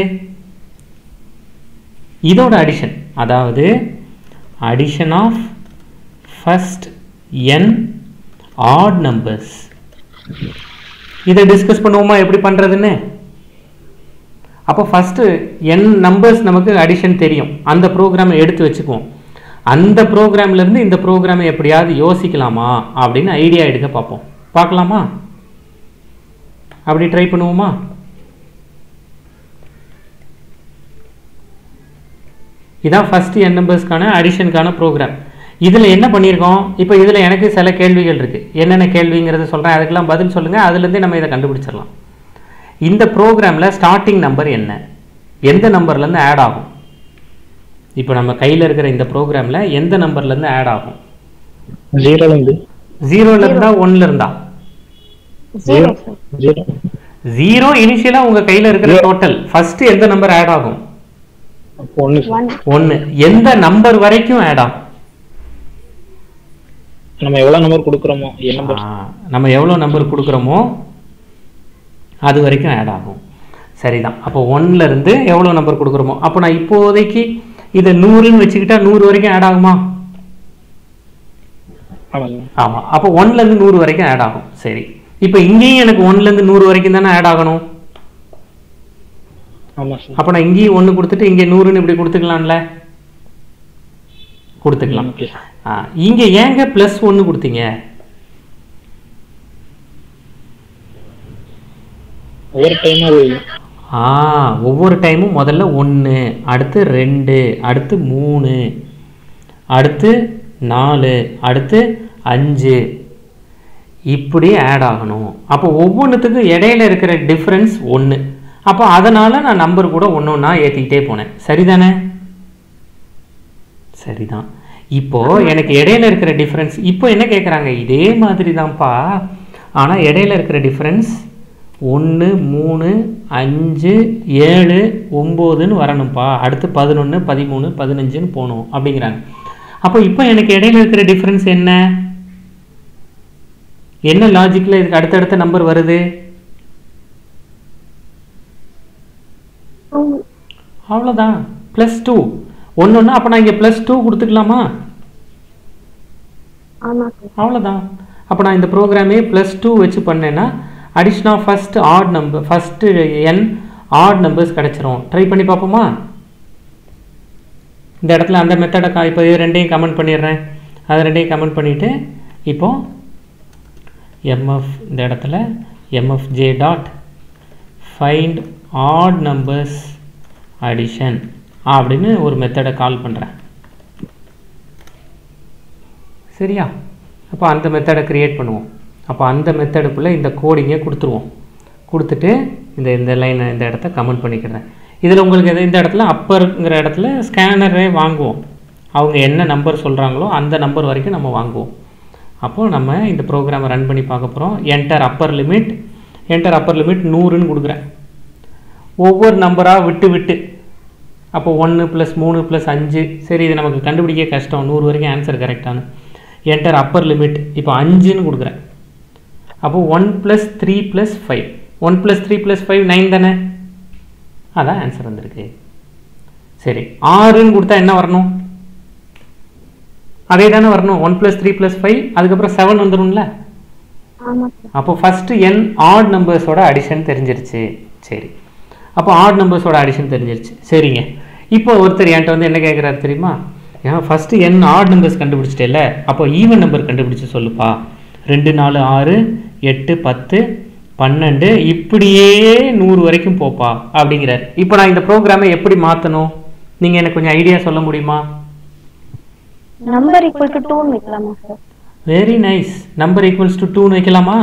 இதோட அடிஷன் அதாவது addition of first N odd numbers இதை டிஸ்கஸ் பண்ணுவோமா எப்படி பண்ணுறதுன்னு அப்போ ஃபஸ்ட்டு என் நம்பர்ஸ் நமக்கு அடிஷன் தெரியும் அந்த ப்ரோக்ராமை எடுத்து வச்சுக்குவோம் அந்த ப்ரோக்ராம்லேருந்து இந்த ப்ரோக்ராமை எப்படியாவது யோசிக்கலாமா அப்படின்னு ஐடியா எடுக்க பார்ப்போம் பார்க்கலாமா அப்படி ட்ரை பண்ணுவோமா இதான் ஃபஸ்ட்டு என் நம்பர்ஸ்க்கான அடிஷனுக்கான ப்ரோக்ராம் இதில் என்ன பண்ணியிருக்கோம் இப்போ இதில் எனக்கு சில கேள்விகள் இருக்குது என்னென்ன கேள்விங்கிறத சொல்கிறேன் அதுக்கெல்லாம் பதில் சொல்லுங்கள் அதுலேருந்தே நம்ம இதை கண்டுபிடிச்சிடலாம் இந்த ப்ரோக்ராமில் ஸ்டார்டிங் நம்பர் என்ன எந்த நம்பர்லேருந்து ஆட் ஆகும் இப்போ நம்ம கையில் இருக்கிற இந்த ப்ரோக்ராமில் எந்த நம்பர்லேருந்து ஆட் ஆகும் ஜீரோல இருந்து ஜீரோல இருந்தா ஒன்ல இருந்தா ஜீரோ சார் ஜீரோ ஜீரோ இனிஷியலா உங்க கையில இருக்கிற டோட்டல் ஃபர்ஸ்ட் எந்த நம்பர் ஆட் ஆகும் அப்போ ஒன்று சார் ஒன் ஒன்னு எந்த நம்பர் வரைக்கும் ஆட் ஆகும் நம்ம எவ்வளோ நம்பர் கொடுக்குறோமோ என் நம்பர் ஆ, நம்ம எவ்வளோ நம்பர் கொடுக்குறோமோ அது வரைக்கும் ஆட் ஆகும் சரிதான் அப்போ ஒன்ல இருந்து எவ்வளோ நம்பர் கொடுக்குறோமோ அப்போ நான் இப்போதைக்கு இதை நூறுன்னு வச்சுக்கிட்டா நூறு வரைக்கும் ஆட் ஆகுமா ஆமாங்க ஆமா அப்போ ஒன்ல இருந்து நூறு வரைக்கும் ஆட் ஆகும் சரி இப்போ இங்கேயும் எனக்கு ஒன்ல இருந்து நூறு வரைக்கும் தானே ஆட் ஆகணும் ஆமாம் சார் அப்போ நான் இங்கேயும் ஒன்று கொடுத்துட்டு இங்கே நூறுன்னு இப்படி கொடுத்துக்கலாம்ல கொடுத்துக்கலாம் ஓகே சார் ஆ இங்கே ஏங்க ப்ளஸ் ஒன்று கொடுத்தீங்க ஒவ்வொரு டைமும் அது ஆ ஒவ்வொரு டைமும் முதல்ல ஒன்று அடுத்து ரெண்டு அடுத்து மூணு அடுத்து நாலு அடுத்து அஞ்சு இப்படி ஆட் ஆகணும் அப்போ ஒவ்வொன்றுத்துக்கும் இடையில இருக்கிற டிஃப்ரென்ஸ் ஒன்று அப்போ அதனால் நான் நம்பர் கூட ஒன்று ஒன்றா ஏற்றிக்கிட்டே போனேன் சரிதானே சரிதான் இப்போ எனக்கு இடையில இருக்கிற டிஃப்ரென்ஸ் இப்போ என்ன கேட்குறாங்க இதே மாதிரி தான்ப்பா ஆனால் இடையில இருக்கிற டிஃப்ரென்ஸ் ஒன்று மூணு அஞ்சு ஏழு ஒம்போதுன்னு வரணும்ப்பா அடுத்து பதினொன்று பதிமூணு பதினஞ்சுன்னு போகணும் அப்படிங்கிறாங்க அப்போ இப்போ எனக்கு இடையில இருக்கிற டிஃப்ரென்ஸ் என்ன என்ன லாஜிக்கில் இதுக்கு அடுத்தடுத்த நம்பர் வருது டூ அவ்வளோதான் ப்ளஸ் டூ ஒன்று ஒன்று அப்போ நான் இங்கே ப்ளஸ் டூ கொடுத்துக்கலாமா ஆமா சார் அவ்வளோதான் அப்போ நான் இந்த ப்ரோக்ராமே ப்ளஸ் டூ வச்சு பண்ணேன்னா additional first odd number first N odd numbers கிடச்சிரும் ட்ரை பண்ணி பார்ப்போமா இந்த இடத்துல அந்த மெத்தடை கா இப்போ இது ரெண்டையும் கமெண்ட் பண்ணிடுறேன் அது ரெண்டையும் கமெண்ட் பண்ணிவிட்டு இப்போ எம்எஃப் இந்த இடத்துல MFJ dot find odd numbers addition அப்படின்னு ஒரு மெத்தடை கால் பண்ணுறேன் சரியா அப்போ அந்த மெத்தடை க்ரியேட் பண்ணுவோம் அப்போ அந்த மெத்தடுக்குள்ளே இந்த கோடிங்கை கொடுத்துருவோம் கொடுத்துட்டு இந்த இந்த லைனை இந்த இடத்த கமெண்ட் பண்ணிக்கிறேன் இதில் உங்களுக்கு எது இந்த இடத்துல அப்பருங்கிற இடத்துல ஸ்கேனரே வாங்குவோம் அவங்க என்ன நம்பர் சொல்கிறாங்களோ அந்த நம்பர் வரைக்கும் நம்ம வாங்குவோம் அப்போது நம்ம இந்த ப்ரோக்ராமை ரன் பண்ணி பார்க்க போகிறோம் enter upper limit enter upper limit நூறுன்னு கொடுக்குறேன் ஒவ்வொரு நம்பராக விட்டு விட்டு அப்போ ஒன்று ப்ளஸ் மூணு ப்ளஸ் அஞ்சு சரி இது நமக்கு கண்டுபிடிக்க கஷ்டம் நூறு வரைக்கும் ஆன்சர் கரெக்டானு என்டர் அப்பர் லிமிட் இப்போ அஞ்சுன்னு கொடுக்குறேன் அப்போ one plus three plus five one plus three plus five nine தானே அதான் ஆன்சர் வந்திருக்கு சரி ஆறுன்னு கொடுத்தா என்ன வரணும் அதே தானே வரணும் one plus three plus five அதுக்கப்புறம் செவன் வந்துடும்ல ஆமா சார் அப்போ ஃபஸ்ட்டு என் ஆட் நம்பர்ஸோட அடிஷன் தெரிஞ்சிருச்சு சரி அப்போ ஆட் நம்பர்ஸோட அடிஷன் தெரிஞ்சிருச்சு சரிங்க இப்போ ஒருத்தர் என்கிட்ட வந்து என்ன கேட்குறாரு தெரியுமா ஏன் ஃபஸ்ட்டு என் ஆட் நம்பர்ஸ் கண்டுபிடிச்சிட்டேல அப்போ ஈவன் நம்பர் கண்டுபிடிச்சு சொல்லுப்பா ரெண்டு நாலு ஆறு எட்டு பத்து பன்னெண்டு இப்படியே நூறு வரைக்கும் போப்பா அப்படிங்கிறார் இப்போ நான் இந்த ப்ரோக்ராமை எப்படி மாற்றணும் நீங்கள் எனக்கு கொஞ்சம் ஐடியா சொல்ல முடியுமா நம்பர் ஈக்குவல் டு டூன்னு வைக்கலாமா sir very nice number equals to டூன்னு வைக்கலாமா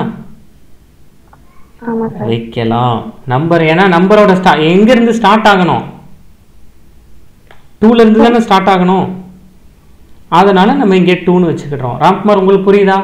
ஆமா சார் வைக்கலாம் நம்பர் ஏன்னா நம்பரோட ஸ்டா எங்கேருந்து ஸ்டார்ட் ஆகணும் டூல இருந்து தானே ஸ்டார்ட் ஆகணும் அதனால நம்ம இங்கே டூன்னு வச்சுக்கிட்டோம் ராம்குமார் உங்களுக்கு புரியுதா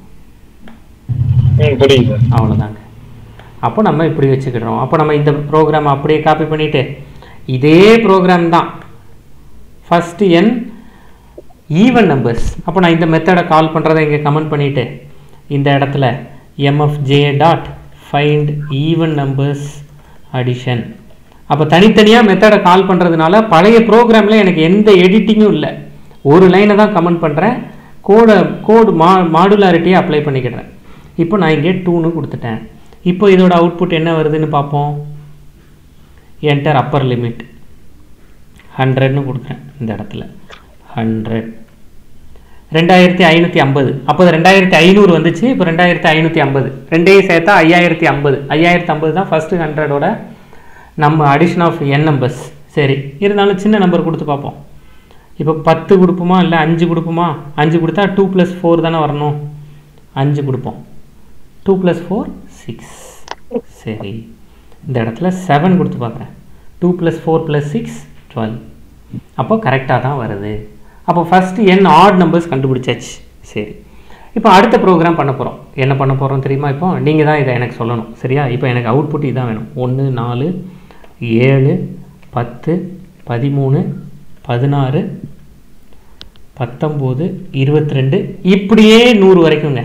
ம் புரியுது சார் அவ்வளோதாங்க அப்போ நம்ம இப்படி வச்சுக்கிடுறோம் அப்போ நம்ம இந்த ப்ரோக்ராம் அப்படியே காப்பி பண்ணிவிட்டு இதே ப்ரோக்ராம் தான் ஃபஸ்ட்டு என் ஈவன் நம்பர்ஸ் அப்போ நான் இந்த மெத்தடை கால் பண்ணுறதை இங்கே கமெண்ட் பண்ணிவிட்டு இந்த இடத்துல MFJ dot find even numbers addition அப்போ தனித்தனியாக மெத்தடை கால் பண்ணுறதுனால பழைய ப்ரோக்ராமில் எனக்கு எந்த எடிட்டிங்கும் இல்லை ஒரு லைனை தான் கமெண்ட் பண்ணுறேன் கோடை கோடு மா மாடுலாரிட்டியை அப்ளை பண்ணிக்கிடுறேன் இப்போ நான் இங்கே டூன்னு கொடுத்துட்டேன் இப்போ இதோட அவுட்புட் என்ன வருதுன்னு பார்ப்போம் என்டர் அப்பர் லிமிட் ஹண்ட்ரட்னு கொடுக்குறேன் இந்த இடத்துல ஹண்ட்ரட் ரெண்டாயிரத்தி ஐநூற்றி ஐம்பது அப்போ ரெண்டாயிரத்தி ஐநூறு வந்துச்சு இப்போ ரெண்டாயிரத்தி ஐநூற்றி ஐம்பது ரெண்டையும் சேர்த்தா ஐயாயிரத்தி ஐம்பது ஐயாயிரத்தி ஐம்பது தான் ஃபஸ்ட்டு ஹண்ட்ரடோட நம்ம அடிஷன் ஆஃப் என் நம்பர்ஸ் சரி இருந்தாலும் சின்ன நம்பர் கொடுத்து பார்ப்போம் இப்போ பத்து கொடுப்போமா இல்லை அஞ்சு கொடுப்போமா அஞ்சு கொடுத்தா டூ ப்ளஸ் ஃபோர் தானே வரணும் அஞ்சு கொடுப்போம் டூ ப்ளஸ் ஃபோர் சிக்ஸ் சரி இந்த இடத்துல செவன் கொடுத்து பார்க்குறேன் two plus four plus six twelve அப்போ கரெக்டாக தான் வருது அப்போ ஃபஸ்ட்டு என் ஆட் நம்பர்ஸ் கண்டுபிடிச்சாச்சு சரி இப்போ அடுத்த ப்ரோக்ராம் பண்ண போகிறோம் என்ன பண்ண போகிறோம் தெரியுமா இப்போ நீங்கள் தான் இதை எனக்கு சொல்லணும் சரியா இப்போ எனக்கு அவுட்புட் இதான் வேணும் ஒன்று நாலு ஏழு பத்து பதிமூணு பதினாறு பத்தொம்போது இருபத்தி ரெண்டு இப்படியே நூறு வரைக்குங்க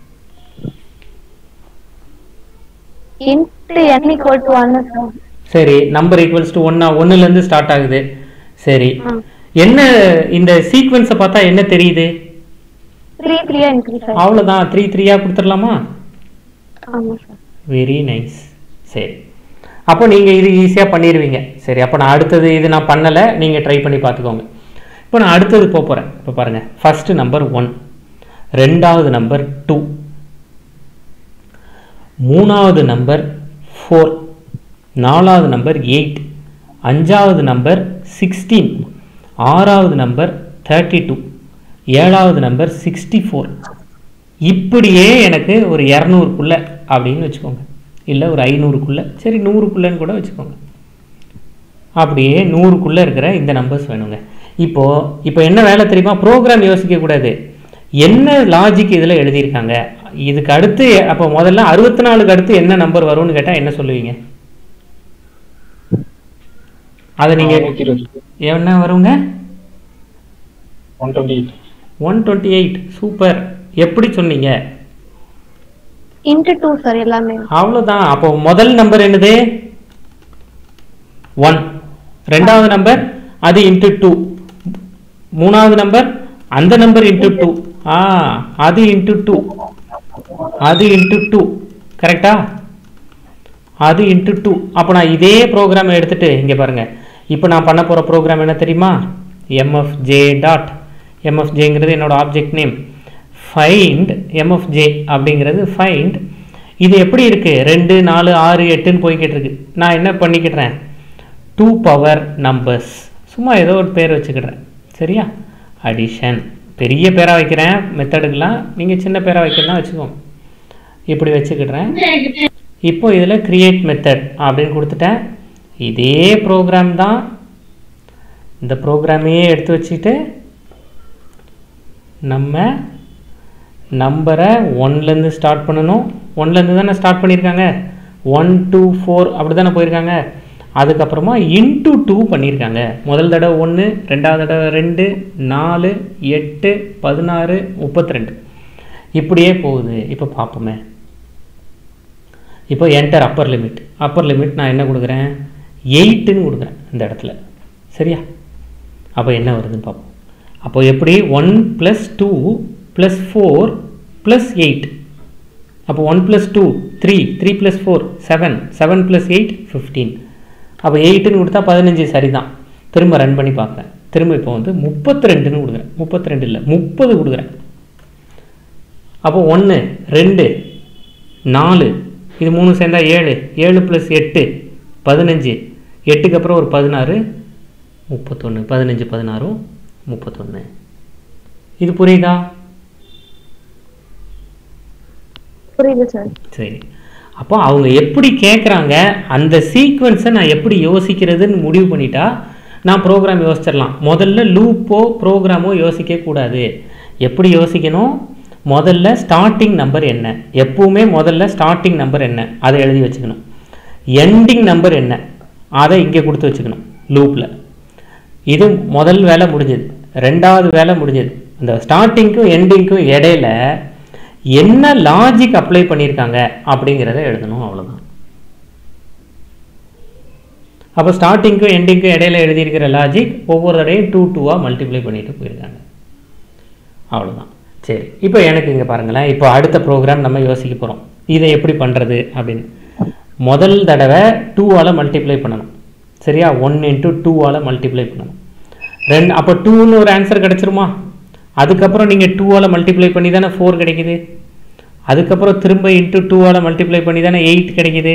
இன்ட்டு என் ஈக்குவல் டு ஒன்னு சார் சரி நம்பர் ஈக்குவல்ஸ் டு ஒன்னா ஒன்றுலேருந்து ஸ்டார்ட் ஆகுது சரி ஆ என்ன இந்த சீக்வன்ஸை பார்த்தா என்ன தெரியுது த்ரீ த்ரீயா இன்க்ரீஸ் ஆகும் அவ்வளோதான் த்ரீ த்ரீயாக கொடுத்துடலாமா ஆமா சார் வெரி நைஸ் சரி அப்போ நீங்கள் இது ஈஸியாக பண்ணிடுவீங்க சரி அப்போ நான் அடுத்தது இது நான் பண்ணலை நீங்கள் ட்ரை பண்ணி பார்த்துக்கோங்க இப்போ நான் அடுத்தது போக போகிறேன் இப்போ பாருங்கள் ஃபஸ்ட்டு நம்பர் ஒன் ரெண்டாவது நம்பர் டூ மூணாவது நம்பர் ஃபோர் நாலாவது நம்பர் எயிட் அஞ்சாவது நம்பர் சிக்ஸ்டீன் ஆறாவது நம்பர் தேர்ட்டி டூ ஏழாவது நம்பர் சிக்ஸ்டி ஃபோர் இப்படியே எனக்கு ஒரு இரநூறுக்குள்ள அப்படின்னு வச்சுக்கோங்க இல்லை ஒரு ஐநூறுக்குள்ளே சரி நூறுக்குள்ளேன்னு கூட வச்சுக்கோங்க அப்படியே நூறுக்குள்ளே இருக்கிற இந்த நம்பர்ஸ் வேணுங்க இப்போது இப்போ என்ன வேலை தெரியுமா ப்ரோக்ராம் யோசிக்கக்கூடாது என்ன லாஜிக் இதில் எழுதியிருக்காங்க இதுக்கு அடுத்து அப்போ முதல்ல அறுபத்தி நாலுக்கு அடுத்து என்ன நம்பர் வரும்னு கேட்டால் என்ன சொல்லுவீங்க அதை நீங்கள் நூற்றி இருபது என்ன வருங்க one twenty eight one twenty eight super எப்படி சொன்னீங்க இன்ட்டு டூ சார் எல்லாமே அவ்வளோதான் அப்போ முதல் நம்பர் என்னது ஒன் ரெண்டாவது நம்பர் அது இன்ட்டு டூ மூணாவது நம்பர் அந்த நம்பர் இன்ட்டு டூ ஆ அது இன்ட்டு டூ அது இன்ட்டு டூ கரெக்டா அது இன்ட்டு டூ அப்போ நான் இதே ப்ரோக்ராம் எடுத்துட்டு இங்கே பாருங்க இப்போ நான் பண்ண போகிற ப்ரோக்ராம் என்ன தெரியுமா எம்எஃப்ஜே டாட் எம்எஃப்ஜேங்கிறது என்னோட ஆப்ஜெக்ட் நேம் ஃபைண்ட் எம்எஃப்ஜே அப்படிங்கிறது ஃபைண்ட் இது எப்படி இருக்குது ரெண்டு நாலு ஆறு எட்டுன்னு போய்கிட்டு இருக்கு நான் என்ன பண்ணிக்கிட்டுறேன் டூ பவர் நம்பர்ஸ் சும்மா ஏதோ ஒரு பேர் வச்சுக்கிடுறேன் சரியா அடிஷன் பெரிய பேராக வைக்கிறேன் மெத்தடுக்கெலாம் நீங்கள் சின்ன பேராக வைக்கிறதா வச்சுக்கோங்க இப்படி வச்சுக்கிடுறேன் இப்போ இதில் கிரியேட் மெத்தட் அப்படின்னு கொடுத்துட்டேன் இதே ப்ரோக்ராம் தான் இந்த ப்ரோக்ராமையே எடுத்து வச்சுட்டு நம்ம நம்பரை ஒன்லேருந்து ஸ்டார்ட் பண்ணணும் ஒன்லேருந்து தானே ஸ்டார்ட் பண்ணியிருக்காங்க ஒன் டூ ஃபோர் அப்படி தானே போயிருக்காங்க அதுக்கப்புறமா இன்ட்டு டூ பண்ணியிருக்காங்க முதல் தடவை ஒன்று ரெண்டாவது தடவை ரெண்டு நாலு எட்டு பதினாறு முப்பத்தி ரெண்டு இப்படியே போகுது இப்போ பார்ப்போமே இப்போ enter upper limit upper limit நான் என்ன கொடுக்குறேன் எயிட்டுன்னு கொடுக்குறேன் இந்த இடத்துல சரியா அப்போ என்ன வருதுன்னு பார்ப்போம் அப்போ எப்படி one plus two plus four plus eight அப்போ one plus two three three plus four seven seven plus eight fifteen அப்போ எயிட்டுன்னு கொடுத்தா பதினஞ்சு சரிதான் திரும்ப ரன் பண்ணி பார்க்குறேன் திரும்ப இப்போ வந்து முப்பத்தி ரெண்டுன்னு கொடுக்குறேன் முப்பத்தி ரெண்டு இல்லை முப்பது கொடுக்குறேன் அப்போ ஒன்று ரெண்டு நாலு இது மூணு சேர்ந்தா ஏழு ஏழு ப்ளஸ் எட்டு பதினஞ்சு எட்டுக்கு அப்புறம் ஒரு பதினாறு முப்பத்தொன்று பதினஞ்சு பதினாறும் முப்பத்தொன்று இது புரியுதா புரியுது சார் சரி அப்போ அவங்க எப்படி கேட்குறாங்க அந்த சீக்வன்ஸை நான் எப்படி யோசிக்கிறதுன்னு முடிவு பண்ணிட்டா நான் ப்ரோக்ராம் யோசிச்சிடலாம் முதல்ல லூப்போ ப்ரோக்ராமோ யோசிக்க கூடாது எப்படி யோசிக்கணும் முதல்ல ஸ்டார்டிங் நம்பர் என்ன எப்பவுமே முதல்ல ஸ்டார்டிங் நம்பர் என்ன அதை எழுதி வச்சுக்கணும் எண்டிங் நம்பர் என்ன அதை இங்கே கொடுத்து வச்சுக்கணும் லூப்பில் இது முதல் வேலை முடிஞ்சது ரெண்டாவது வேலை முடிஞ்சது இந்த ஸ்டார்டிங்க்கும் எண்டிங்க்கும் இடையில என்ன லாஜிக் அப்ளை பண்ணியிருக்காங்க அப்படிங்கிறத எழுதணும் அவ்வளவுதான் அப்போ ஸ்டார்டிங்க்கும் எண்டிங்க்கும் இடையில எழுதியிருக்கிற லாஜிக் ஒவ்வொரு தடையும் டூ டூவாக மல்டிப்ளை பண்ணிட்டு போயிருக்காங்க அவ்வளவுதான் சரி இப்போ எனக்கு இங்கே பாருங்களேன் இப்போ அடுத்த ப்ரோக்ராம் நம்ம யோசிக்க போகிறோம் இதை எப்படி பண்ணுறது அப்படின்னு முதல் தடவை டூவால் மல்டிப்ளை பண்ணணும் சரியா ஒன் இன்ட்டு டூவால் மல்டிப்ளை பண்ணணும் ரெண்டு அப்போ டூன்னு ஒரு ஆன்சர் கிடச்சிருமா அதுக்கப்புறம் நீங்கள் டூவால் மல்டிப்ளை பண்ணி தானே ஃபோர் கிடைக்குது அதுக்கப்புறம் திரும்ப இன்ட்டு டூவால் மல்டிப்ளை பண்ணி தானே எயிட் கிடைக்குது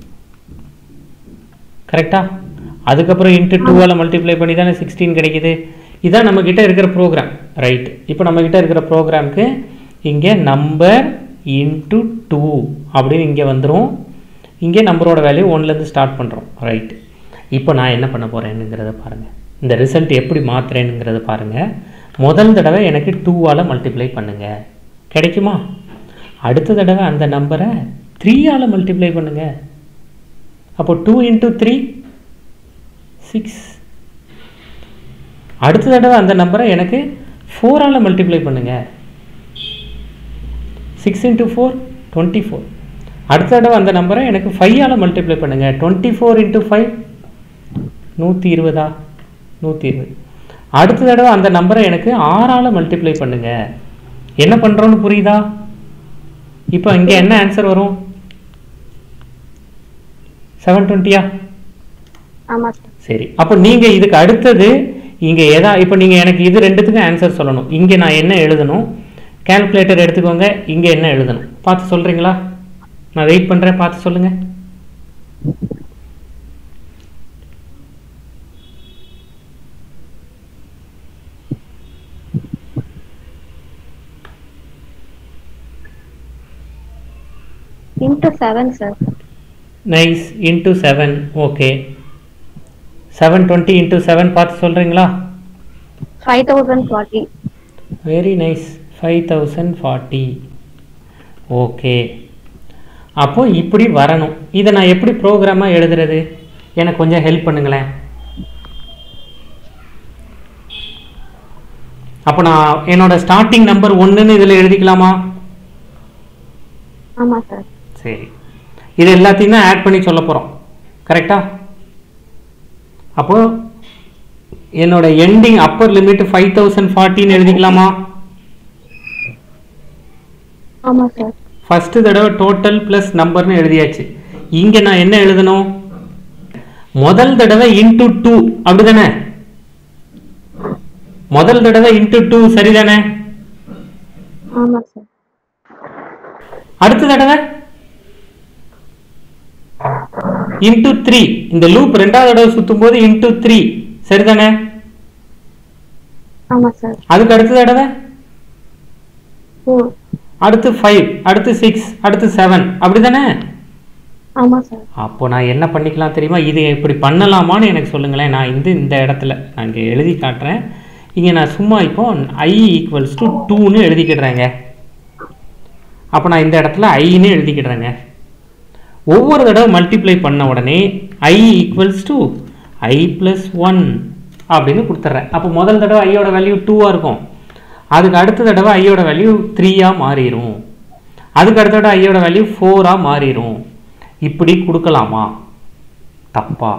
கரெக்டா அதுக்கப்புறம் இன்ட்டு டூவால் மல்டிப்ளை பண்ணி தானே சிக்ஸ்டீன் கிடைக்குது இதான் நம்மக்கிட்ட இருக்கிற ப்ரோக்ராம் ரைட் இப்போ நம்மக்கிட்ட இருக்கிற ப்ரோக்ராம்க்கு இங்கே நம்பர் இன்ட்டு டூ அப்படின்னு இங்கே வந்துடும் இங்கே நம்பரோட வேல்யூ ஒன்லேருந்து ஸ்டார்ட் பண்ணுறோம் ரைட் இப்போ நான் என்ன பண்ண போகிறேனுங்கிறத பாருங்கள் இந்த ரிசல்ட் எப்படி மாற்றுறேனுங்கிறத பாருங்கள் முதல் தடவை எனக்கு டூவால் மல்டிப்ளை பண்ணுங்கள் கிடைக்குமா அடுத்த தடவை அந்த நம்பரை த்ரீயால் மல்டிப்ளை பண்ணுங்கள் அப்போ டூ இன்ட்டு த்ரீ சிக்ஸ் அடுத்த தடவை அந்த நம்பரை எனக்கு ஃபோரால் மல்டிப்ளை பண்ணுங்கள் six into four twenty four அடுத்த தடவை அந்த நம்பரை எனக்கு ஃபைவால் மல்டிப்ளை பண்ணுங்கள் டுவெண்ட்டி ஃபோர் இன்ட்டு ஃபைவ் நூற்றி இருபதா நூற்றி இருபது அடுத்த தடவை அந்த நம்பரை எனக்கு ஆறால் மல்டிப்ளை பண்ணுங்க என்ன பண்ணுறோன்னு புரியுதா இப்போ இங்கே என்ன ஆன்சர் வரும் செவன் டுவெண்ட்டியா ஆமா சார் சரி அப்போ நீங்கள் இதுக்கு அடுத்தது இங்கே எதா இப்போ நீங்கள் எனக்கு இது ரெண்டுத்துக்கும் ஆன்சர் சொல்லணும் இங்கே நான் என்ன எழுதணும் கால்குலேட்டர் எடுத்துக்கோங்க இங்கே என்ன எழுதணும் பார்த்து சொல்கிறீங்களா நான் வெயிட் பண்ணுறேன் பார்த்து சொல்லுங்கள் into seven sir nice into seven okay seven twenty into seven பார்த்து சொல்கிறீங்களா five thousand forty very nice five thousand forty okay அப்போ இப்படி வரணும் இதை நான் எப்படி ப்ரோக்ராமாக எழுதுறது எனக்கு கொஞ்சம் ஹெல்ப் பண்ணுங்களேன் அப்போ நான் என்னோட ஸ்டார்டிங் நம்பர் ஒன்றுன்னு இதில் எழுதிக்கலாமா ஆமா சார் சரி இது எல்லாத்தையும் தான் ஆட் பண்ணி சொல்ல போகிறோம் கரெக்டா அப்போ என்னோட ending upper limit five thousand ஃபார்ட்டின்னு எழுதிக்கலாமா ஆமா சார் ஃபஸ்ட்டு தடவை டோட்டல் ப்ளஸ் நம்பர்னு எழுதியாச்சு இங்கே நான் என்ன எழுதணும் முதல் தடவை இன்ட்டு டூ அப்படிதானே முதல் தடவை இன்ட்டு டூ சரிதானே ஆமா சார் அடுத்த தடவை இன்ட்டு த்ரீ இந்த லூப் ரெண்டாவது தடவை சுத்தும் போது இன்ட்டு த்ரீ சரிதானே ஆமா சார் அதுக்கு அடுத்த தடவை ஃபோர் அடுத்து ஃபைவ் அடுத்து சிக்ஸ் அடுத்து செவன் அப்படிதானே ஆமா சார் அப்போ நான் என்ன பண்ணிக்கலாம் தெரியுமா இது இப்படி பண்ணலாமான்னு எனக்கு சொல்லுங்களேன் நான் இந்த இந்த இடத்துல நான் இங்கே எழுதி காட்டுறேன் இங்கே நான் சும்மா இப்போ ஐ ஈக்குவல்ஸ் டு டூன்னு எழுதிக்கிடுறேங்க அப்போ நான் இந்த இடத்துல ஐன்னு எழுதிக்கிடுறேங்க ஒவ்வொரு தடவை மல்டிப்ளை பண்ண உடனே I equals to I plus one அப்படின்னு கொடுத்துட்றேன் அப்போ முதல் தடவை ஐயோட வேல்யூ டூவாக இருக்கும் அதுக்கு அடுத்த தடவை ஐயோட வேல்யூ த்ரீயாக மாறிடும் அதுக்கு அடுத்த தடவை ஐயோட வேல்யூ ஃபோராக மாறிடும் இப்படி கொடுக்கலாமா தப்பா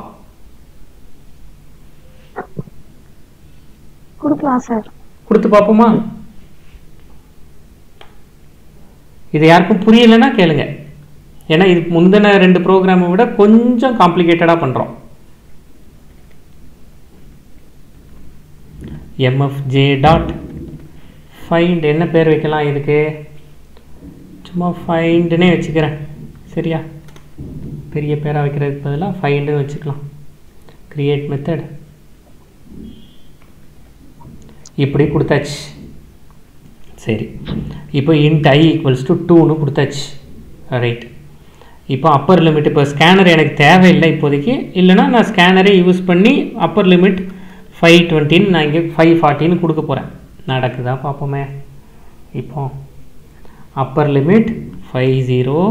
கொடுக்கலாம் சார் கொடுத்து பார்ப்போமா இது யாருக்கும் புரியலைன்னா கேளுங்க ஏன்னா இது முந்தின ரெண்டு ப்ரோக்ராமை விட கொஞ்சம் காம்ப்ளிகேட்டடாக பண்ணுறோம் எம்எஃப்ஜே டாட் ஃபைண்ட் என்ன பேர் வைக்கலாம் இதுக்கு சும்மா ஃபைண்டுனே வச்சுக்கிறேன் சரியா பெரிய பேராக வைக்கிறதுக்கு பதிலாக ஃபைண்டுன்னு வச்சுக்கலாம் கிரியேட் மெத்தட் இப்படி கொடுத்தாச்சு சரி இப்போ இன்ட் ஐ ஈக்குவல்ஸ் டு டூன்னு கொடுத்தாச்சு ரைட் இப்போ அப்பர் லிமிட் இப்போ ஸ்கேனர் எனக்கு தேவையில்லை இப்போதைக்கு இல்லைன்னா நான் ஸ்கேனரை யூஸ் பண்ணி அப்பர் லிமிட் ஃபைவ் டுவெண்ட்டின்னு நான் இங்கே ஃபைவ் ஃபார்ட்டின்னு கொடுக்க போகிறேன் நடக்குதா பார்ப்போமே இப்போ upper limit five zero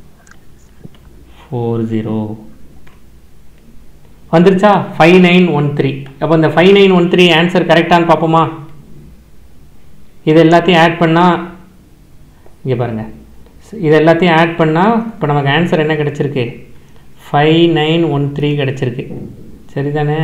four zero வந்துருச்சா ஃபைவ் நைன் ஒன் த்ரீ அப்போ இந்த five nine one three answer கரெக்டானு பார்ப்போமா இது எல்லாத்தையும் ஆட் பண்ணால் இங்கே பாருங்கள் இது எல்லாத்தையும் ஆட் பண்ணால் இப்போ நமக்கு ஆன்சர் என்ன கிடச்சிருக்கு ஃபைவ் நைன் ஒன் த்ரீ கிடச்சிருக்கு சரிதானே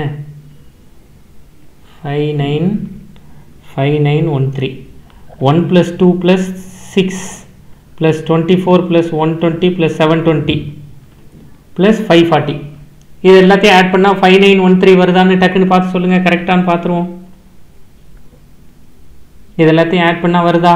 five nine five nine one three one plus two plus six plus twenty four plus one twenty plus seven twenty plus five forty இது எல்லாத்தையும் ஆட் பண்ணால் ஃபைவ் நைன் ஒன் த்ரீ வருதான்னு டக்குன்னு பார்த்து சொல்லுங்கள் கரெக்டானு பார்த்துருவோம் இது எல்லாத்தையும் ஆட் பண்ணால் வருதா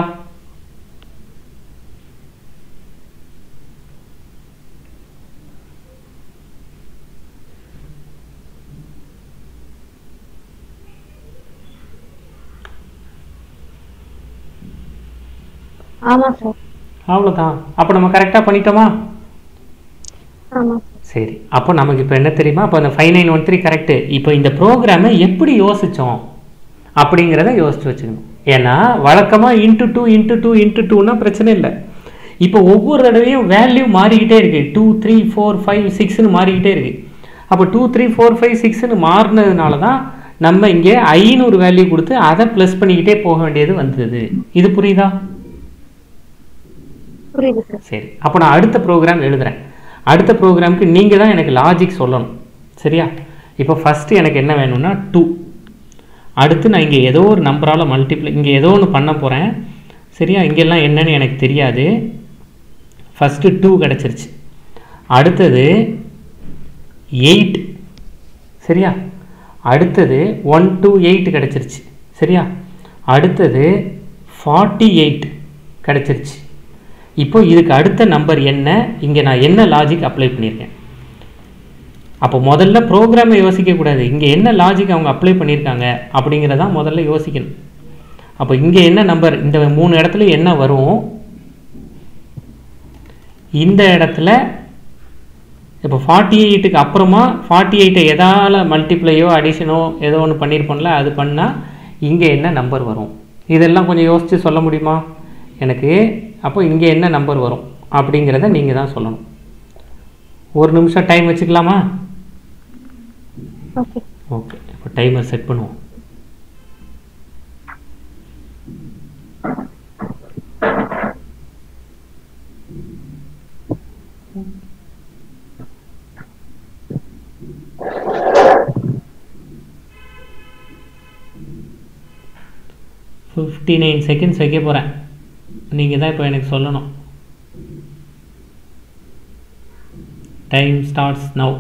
ஆமா சார் அவ்வளோதான் அப்போ நம்ம கரெக்டாக பண்ணிட்டோமா ஆமா சரி அப்போ நமக்கு இப்போ என்ன தெரியுமா அப்போ அந்த five nine one three correct இப்போ இந்த ப்ரோக்ராமை எப்படி யோசித்தோம் அப்படிங்கிறத யோசிச்சு வச்சுக்கணும் ஏன்னா வழக்கமாக into two into two into டூனா பிரச்சனை இல்லை இப்போ ஒவ்வொரு தடவையும் வேல்யூ மாறிக்கிட்டே இருக்கு டூ த்ரீ ஃபோர் ஃபைவ் சிக்ஸ்னு மாறிக்கிட்டே இருக்கு அப்போ டூ த்ரீ ஃபோர் ஃபைவ் சிக்ஸ்னு மாறினதுனால தான் நம்ம இங்கே ஐநூறு வேல்யூ கொடுத்து அதை ப்ளஸ் பண்ணிக்கிட்டே போக வேண்டியது வந்தது இது புரியுதா புரியுது சார் சரி அப்போ நான் அடுத்த ப்ரோக்ராம் எழுதுறேன் அடுத்த ப்ரோக்ராமுக்கு நீங்கள் தான் எனக்கு லாஜிக் சொல்லணும் சரியா இப்போ ஃபஸ்ட்டு எனக்கு என்ன வேணும்னா டூ அடுத்து நான் இங்கே ஏதோ ஒரு நம்பரால் மல்டிப்ளை இங்கே ஏதோ ஒன்று பண்ண போகிறேன் சரியா இங்கெல்லாம் என்னன்னு எனக்கு தெரியாது ஃபஸ்ட்டு டூ கிடச்சிருச்சு அடுத்தது எயிட் சரியா அடுத்தது ஒன் டூ எயிட் கிடச்சிருச்சு சரியா அடுத்தது ஃபார்ட்டி எயிட் கிடச்சிருச்சு இப்போ இதுக்கு அடுத்த நம்பர் என்ன இங்கே நான் என்ன லாஜிக் அப்ளை பண்ணியிருக்கேன் அப்போ முதல்ல ப்ரோக்ராமை யோசிக்கக்கூடாது இங்கே என்ன லாஜிக் அவங்க அப்ளை பண்ணியிருக்காங்க அப்படிங்கிறதான் முதல்ல யோசிக்கணும் அப்போ இங்கே என்ன நம்பர் இந்த மூணு இடத்துல என்ன வரும் இந்த இடத்துல இப்போ ஃபார்ட்டி எயிட்டுக்கு அப்புறமா ஃபார்ட்டி எயிட்டை எதால் மல்டிப்ளையோ அடிஷனோ ஏதோ ஒன்று பண்ணியிருப்போம்ல அது பண்ணால் இங்கே என்ன நம்பர் வரும் இதெல்லாம் கொஞ்சம் யோசித்து சொல்ல முடியுமா எனக்கு அப்போ இங்கே என்ன நம்பர் வரும் அப்படிங்கிறத நீங்கள் தான் சொல்லணும் ஒரு நிமிஷம் டைம் வச்சுக்கலாமா ஓகே ஓகே இப்போ டைமர் செட் பண்ணுவோம் ஃபிஃப்டி நைன் செகண்ட்ஸ் வைக்க போகிறேன் நீங்கள் தான் இப்போ எனக்கு சொல்லணும் டைம் ஸ்டார்ட்ஸ் நவ்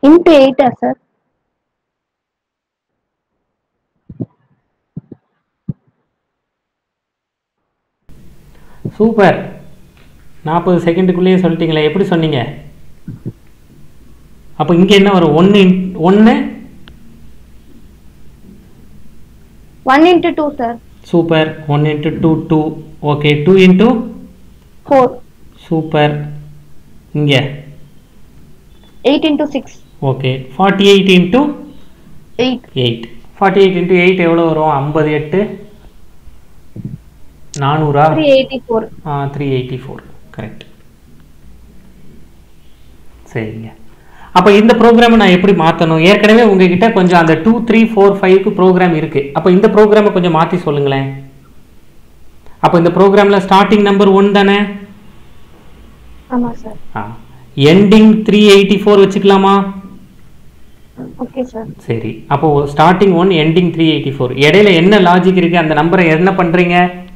இன்ட்டு எயிட்டா சார் சூப்பர் நாற்பது செகண்டுக்குள்ளேயே சொல்லிட்டீங்களே எப்படி சொன்னீங்க அப்போ இங்கே என்ன வரும் ஒன்று ஒன்று one into two sir super one into two two okay two into four super இங்கே eight into six okay forty eight into eight eight forty eight into eight எவ்வளோ வரும் ஐம்பது எட்டு நானூறா three eighty four three eighty four correct சரிங்க அப்போ இந்த ப்ரோக்ராமை நான் எப்படி மாற்றணும் ஏற்கனவே உங்ககிட்ட கொஞ்சம் அந்த டூ த்ரீ ஃபோர் ஃபைவ்க்கு ப்ரோக்ராம் இருக்குது அப்போ இந்த ப்ரோக்ராமை கொஞ்சம் மாற்றி சொல்லுங்களேன் அப்போ இந்த ப்ரோக்ராமில் ஸ்டார்டிங் நம்பர் ஒன் தானே ஆமாம் சார் ஆ எண்டிங் த்ரீ எயிட்டி ஃபோர் வச்சுக்கலாமா ஓகே சார் சரி அப்போ starting one ending three eighty four இடையில என்ன லாஜிக் இருக்கு அந்த நம்பரை என்ன பண்றீங்க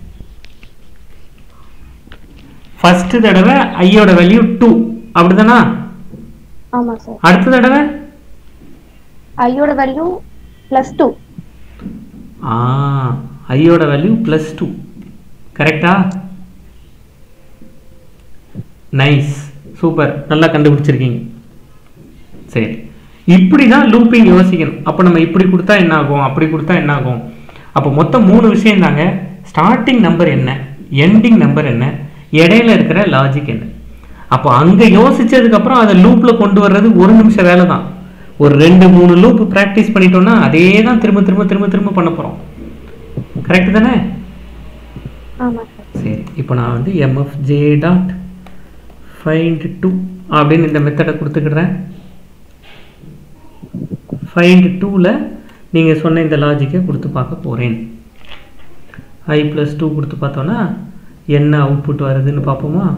ஃபர்ஸ்ட் தடவை ஐயோட வேல்யூ டூ அப்படிதானா ஆமாம் சார் அடுத்த தடவை ஐயோட வேல்யூ ப்ளஸ் டூ ஆ ஐயோட வேல்யூ ப்ளஸ் டூ கரெக்டா நைஸ் சூப்பர் நல்லா கண்டுபிடிச்சிருக்கீங்க சரி இப்படி தான் லூப்பிங் யோசிக்கணும் அப்போ நம்ம இப்படி கொடுத்தா என்ன ஆகும் அப்படி கொடுத்தா என்ன ஆகும் அப்போ மொத்தம் மூணு விஷயம் தாங்க ஸ்டார்டிங் நம்பர் என்ன எண்டிங் நம்பர் என்ன இடையில இருக்கிற லாஜிக் என்ன அப்போ அங்கே யோசிச்சதுக்கப்புறம் அதை லூப்பில் கொண்டு வர்றது ஒரு நிமிஷம் வேலை தான் ஒரு ரெண்டு மூணு லூப் ப்ராக்டிஸ் பண்ணிட்டோம்னா அதே தான் திரும்ப திரும்ப திரும்ப திரும்ப பண்ண போகிறோம் கரெக்ட் தானே ஆமாம் சார் சரி இப்போ நான் வந்து எம்எஃப்ஜே டாட் ஃபைண்ட் டூ அப்படின்னு இந்த மெத்தடை கொடுத்துக்கிறேன் ஃபைண்ட் டூவில் நீங்கள் சொன்ன இந்த லாஜிக்கை கொடுத்து பார்க்க போகிறேன் ஐ ப்ளஸ் டூ கொடுத்து பார்த்தோன்னா என்ன அவுட்புட் வருதுன்னு பார்ப்போமா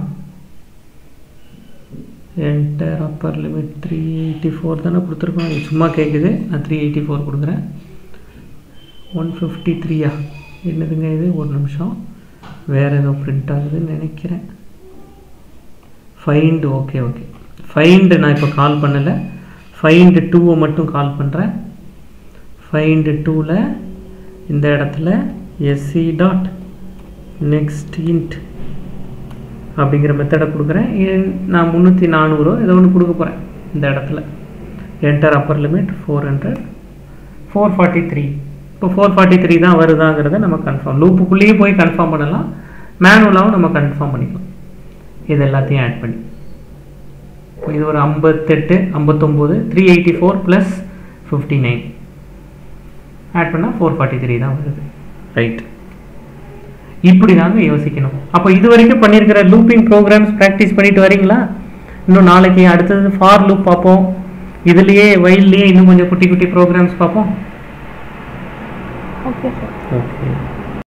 enter upper limit three eighty four தானே கொடுத்துருக்கோம் அது சும்மா கேட்குது நான் த்ரீ எயிட்டி ஃபோர் கொடுக்குறேன் ஒன் ஃபிஃப்டி த்ரீயா என்னதுங்க இது ஒரு நிமிஷம் வேறு ஏதோ பிரிண்ட் ஆகுதுன்னு நினைக்கிறேன் ஃபைண்டு ஓகே ஓகே ஃபைண்டு நான் இப்போ கால் பண்ணலை ஃபைண்டு டூவை மட்டும் கால் பண்ணுறேன் ஃபைண்டு டூவில் இந்த இடத்துல எஸ்சி டாட் நெக்ஸ்ட் இன்ட் அப்படிங்கிற மெத்தடை கொடுக்குறேன் ஏன் நான் முந்நூற்றி நானூறோ ஏதோ ஒன்று கொடுக்க போகிறேன் இந்த இடத்துல enter upper limit four hundred four forty three இப்போ ஃபோர் ஃபார்ட்டி த்ரீ தான் வருதாங்கிறத நம்ம கன்ஃபார்ம் லூப்புக்குள்ளேயே போய் கன்ஃபார்ம் பண்ணலாம் மேனுவலாகவும் நம்ம கன்ஃபார்ம் பண்ணிக்கலாம் இது எல்லாத்தையும் ஆட் பண்ணி இப்போ இது ஒரு ஐம்பத்தெட்டு ஐம்பத்தொம்போது three eighty four plus fifty nine add பண்ணால் ஃபோர் ஃபார்ட்டி த்ரீ தான் வருது ரைட் இப்படி தாங்க யோசிக்கணும் அப்போ இது வரைக்கும் பண்ணியிருக்கிற லூப்பிங் ப்ரோக்ராம்ஸ் ப்ராக்டிஸ் பண்ணிட்டு வரீங்களா இன்னும் நாளைக்கு அடுத்தது ஃபார் லூப் பார்ப்போம் இதுலேயே வயல்லையே இன்னும் கொஞ்சம் குட்டி குட்டி ப்ரோக்ராம்ஸ் பார்ப்போம் ஓகே சார் ஓகே